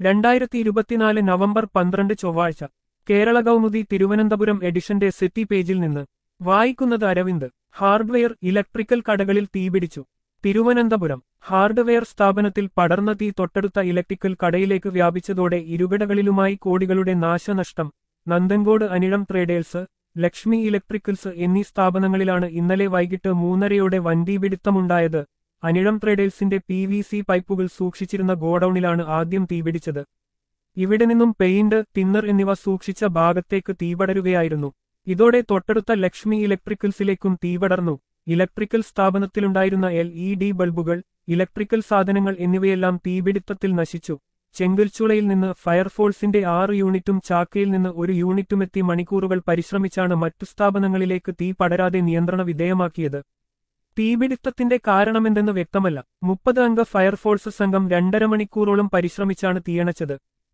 രണ്ടായിരത്തി ഇരുപത്തിനാല് നവംബർ പന്ത്രണ്ട് ചൊവ്വാഴ്ച കേരള കൗമുദി തിരുവനന്തപുരം എഡിഷന്റെ സിറ്റി പേജിൽ നിന്ന് വായിക്കുന്നത് അരവിന്ദ് ഹാർഡ്വെയർ ഇലക്ട്രിക്കൽ കടകളിൽ തീപിടിച്ചു തിരുവനന്തപുരം ഹാർഡ്വെയർ സ്ഥാപനത്തിൽ പടർന്ന തീ തൊട്ടടുത്ത ഇലക്ട്രിക്കൽ കടയിലേക്ക് വ്യാപിച്ചതോടെ ഇരുകിടകളിലുമായി കോടികളുടെ നാശനഷ്ടം നന്ദൻകോട് അനിഴം ട്രേഡേഴ്സ് ലക്ഷ്മി ഇലക്ട്രിക്കൽസ് എന്നീ സ്ഥാപനങ്ങളിലാണ് ഇന്നലെ വൈകിട്ട് മൂന്നരയോടെ വൻതീപിടുത്തമുണ്ടായത് അനിഴം ട്രേഡേഴ്സിന്റെ പി വി സി പൈപ്പുകൾ സൂക്ഷിച്ചിരുന്ന ഗോഡൌണിലാണ് ആദ്യം തീപിടിച്ചത് ഇവിടെ നിന്നും പെയിന്റ് തിന്നർ എന്നിവ സൂക്ഷിച്ച ഭാഗത്തേക്ക് തീപടരുകയായിരുന്നു ഇതോടെ തൊട്ടടുത്ത ലക്ഷ്മി ഇലക്ട്രിക്കൽസിലേക്കും തീപടർന്നു ഇലക്ട്രിക്കൽ സ്ഥാപനത്തിലുണ്ടായിരുന്ന എൽ ഇ ഡി ബൾബുകൾ ഇലക്ട്രിക്കൽ സാധനങ്ങൾ എന്നിവയെല്ലാം തീപിടുത്തത്തിൽ നശിച്ചു ചെങ്കൽച്ചുളയിൽ നിന്ന് ഫയർഫോഴ്സിന്റെ ആറ് യൂണിറ്റും ചാക്കയിൽ നിന്ന് ഒരു യൂണിറ്റുമെത്തി മണിക്കൂറുകൾ പരിശ്രമിച്ചാണ് മറ്റു സ്ഥാപനങ്ങളിലേക്ക് തീ പടരാതെ നിയന്ത്രണ വിധേയമാക്കിയത് തീപിടുത്തത്തിന്റെ കാരണമെന്തെന്ന് വ്യക്തമല്ല മുപ്പത് അംഗ ഫയർഫോഴ്സ് സംഘം രണ്ടര മണിക്കൂറോളം പരിശ്രമിച്ചാണ് തീയണച്ചത്